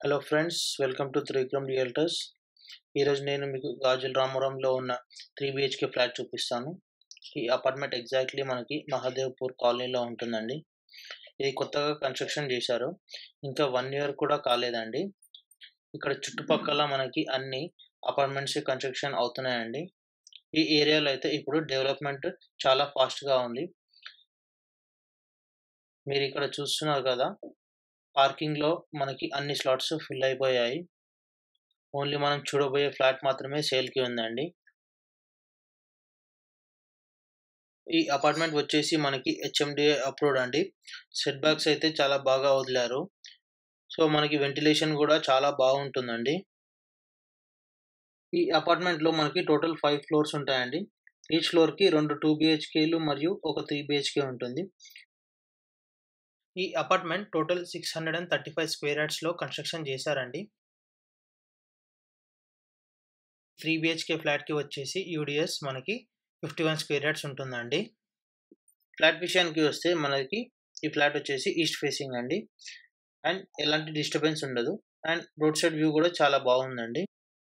hello friends welcome to Trivikram realtors ఈరోజు నేను మీకు గాజుల రామవరంలో ఉన్న త్రీ బిహెచ్కే ఫ్లాట్ చూపిస్తాను ఈ అపార్ట్మెంట్ ఎగ్జాక్ట్లీ మనకి మహాదేవ్పూర్ కాలనీలో ఉంటుందండి ఇది కొత్తగా కన్స్ట్రక్షన్ చేశారు ఇంకా వన్ ఇయర్ కూడా కాలేదండి ఇక్కడ చుట్టుపక్కల మనకి అన్ని అపార్ట్మెంట్స్ కన్స్ట్రక్షన్ అవుతున్నాయండి ఈ ఏరియాలో అయితే ఇప్పుడు డెవలప్మెంట్ చాలా ఫాస్ట్గా ఉంది మీరు ఇక్కడ చూస్తున్నారు కదా పార్కింగ్లో మనకి అన్ని స్లాట్స్ ఫిల్ అయిపోయాయి ఓన్లీ మనం చూడబోయే ఫ్లాట్ మాత్రమే సేల్కి ఉందండి ఈ అపార్ట్మెంట్ వచ్చేసి మనకి హెచ్ఎండిఏ అప్రూవ్డ్ అండి సెట్ బ్యాక్స్ అయితే చాలా బాగా వదిలారు సో మనకి వెంటిలేషన్ కూడా చాలా బాగుంటుందండి ఈ అపార్ట్మెంట్లో మనకి టోటల్ ఫైవ్ ఫ్లోర్స్ ఉంటాయండి ఈచ్ ఫ్లోర్కి రెండు టూ బిహెచ్కేలు మరియు ఒక త్రీ బిహెచ్కే ఉంటుంది ఈ apartment total six hundred and thirty five square యార్డ్స్లో కన్స్ట్రక్షన్ చేశారండి త్రీ బిహెచ్కే ఫ్లాట్కి వచ్చేసి యూడిఎస్ మనకి ఫిఫ్టీ వన్ స్క్వేర్ యార్డ్స్ ఉంటుందండి ఫ్లాట్ విషయానికి వస్తే మనకి ఈ ఫ్లాట్ వచ్చేసి ఈస్ట్ ఫేసింగ్ అండి అండ్ ఎలాంటి డిస్టర్బెన్స్ ఉండదు అండ్ రోడ్ సైడ్ వ్యూ కూడా చాలా బాగుందండి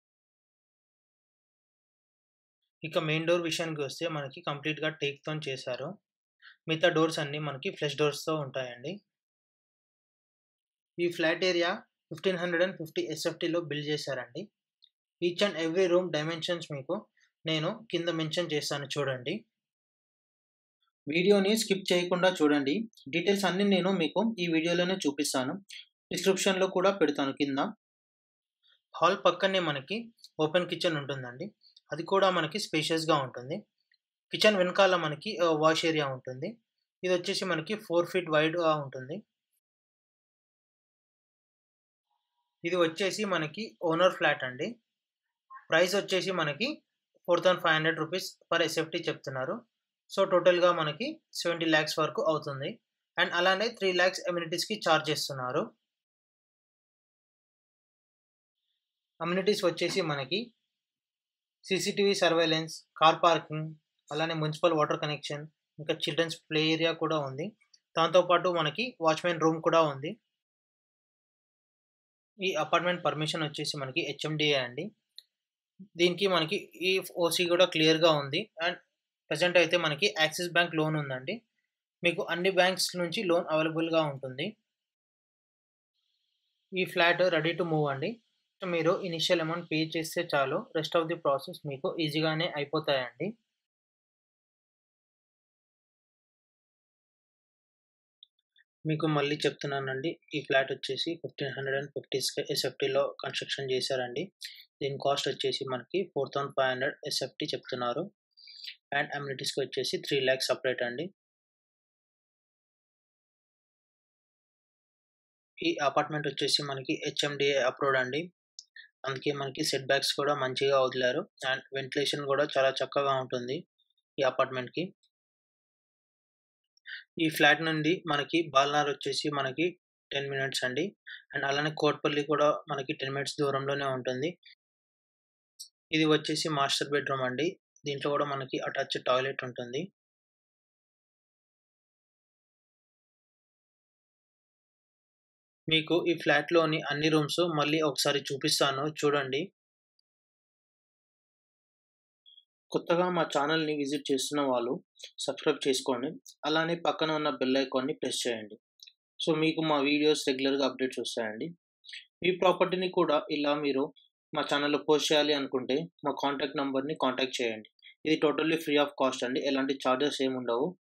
ఇక మెయిన్ డోర్ విషయానికి వస్తే మనకి కంప్లీట్గా టేక్తో చేశారు మిగతా డోర్స్ అన్నీ మనకి ఫ్లెష్ డోర్స్తో ఉంటాయండి ఈ flat area fifteen hundred and fifty ఎస్ఎఫ్టీలో బిల్డ్ చేశారండి each and every room dimensions మీకు నేను కింద మెన్షన్ చేస్తాను చూడండి వీడియోని స్కిప్ చేయకుండా చూడండి డీటెయిల్స్ అన్నీ నేను మీకు ఈ వీడియోలోనే చూపిస్తాను డిస్క్రిప్షన్లో కూడా పెడతాను కింద హాల్ పక్కనే మనకి ఓపెన్ కిచెన్ ఉంటుందండి అది కూడా మనకి స్పేషియస్గా ఉంటుంది కిచెన్ వెనకాల మనకి వాష్ ఏరియా ఉంటుంది ఇది వచ్చేసి మనకి ఫోర్ ఫీట్ వైడ్గా ఉంటుంది ఇది వచ్చేసి మనకి ఓనర్ ఫ్లాట్ అండి ప్రైస్ వచ్చేసి మనకి four thousand five hundred rupees per SFT చెప్తున్నారు సో టోటల్గా మనకి సెవెంటీ ల్యాక్స్ వరకు అవుతుంది అండ్ అలానే త్రీ ల్యాక్స్ అమ్యూనిటీస్కి ఛార్జ్ చేస్తున్నారు అమ్యూనిటీస్ వచ్చేసి మనకి సీసీటీవీ సర్వేలెన్స్ కార్ పార్కింగ్ అలానే మున్సిపల్ వాటర్ కనెక్షన్ ఇంకా చిల్డ్రన్స్ ప్లే ఏరియా కూడా ఉంది దాంతోపాటు మనకి వాచ్మెన్ రూమ్ కూడా ఉంది ఈ అపార్ట్మెంట్ పర్మిషన్ వచ్చేసి మనకి హెచ్ఎండిఏ అండి దీనికి మనకి ఈ ఓసీ కూడా క్లియర్గా ఉంది అండ్ ప్రజెంట్ అయితే మనకి యాక్సిస్ బ్యాంక్ లోన్ ఉందండి మీకు అన్ని బ్యాంక్స్ నుంచి లోన్ అవైలబుల్గా ఉంటుంది ఈ ఫ్లాట్ రెడీ టు మూవ్ అండి మీరు ఇనిషియల్ అమౌంట్ పే చేస్తే చాలు రెస్ట్ ఆఫ్ ది ప్రాసెస్ మీకు ఈజీగానే అయిపోతాయండి మీకు మళ్ళీ చెప్తున్నానండి ఈ ఫ్లాట్ వచ్చేసి ఫిఫ్టీన్ హండ్రెడ్ అండ్ ఫిఫ్టీ ఎస్ఎఫ్టీలో కన్స్ట్రక్షన్ చేశారండి దీని కాస్ట్ వచ్చేసి మనకి four thousand five hundred SFT చెప్తున్నారు అండ్ అమ్యూనిటీస్కి వచ్చేసి త్రీ ల్యాక్స్ సపరేట్ అండి ఈ అపార్ట్మెంట్ వచ్చేసి మనకి హెచ్ఎండిఏ అప్రూవ్డ్ అండి అందుకే మనకి సెట్ బ్యాక్స్ కూడా మంచిగా వదిలారు అండ్ వెంటిలేషన్ కూడా చాలా చక్కగా ఉంటుంది ఈ అపార్ట్మెంట్కి ఈ ఫ్లాట్ నుండి మనకి బాల్నార్ వచ్చేసి మనకి టెన్ మినిట్స్ అండి అండ్ అలానే కోట్పల్లి కూడా మనకి టెన్ మినిట్స్ దూరంలోనే ఉంటుంది ఇది వచ్చేసి మాస్టర్ బెడ్రూమ్ అండి దీంట్లో కూడా మనకి అటాచ్ టాయిలెట్ ఉంటుంది మీకు ఈ ఫ్లాట్లోని అన్ని రూమ్స్ మళ్ళీ ఒకసారి చూపిస్తాను చూడండి కొత్తగా మా ఛానల్ని విజిట్ చేస్తున్న వాళ్ళు సబ్స్క్రైబ్ చేసుకోండి అలానే పక్కన ఉన్న బెల్ ఐకాన్ని ప్రెస్ చేయండి సో మీకు మా వీడియోస్ రెగ్యులర్గా అప్డేట్స్ వస్తాయండి మీ ప్రాపర్టీని కూడా ఇలా మీరు మా ఛానల్లో పోస్ట్ చేయాలి అనుకుంటే మా కాంటాక్ట్ నెంబర్ని కాంటాక్ట్ చేయండి ఇది టోటల్లీ ఫ్రీ ఆఫ్ కాస్ట్ అండి ఎలాంటి ఛార్జెస్ ఏమి ఉండవు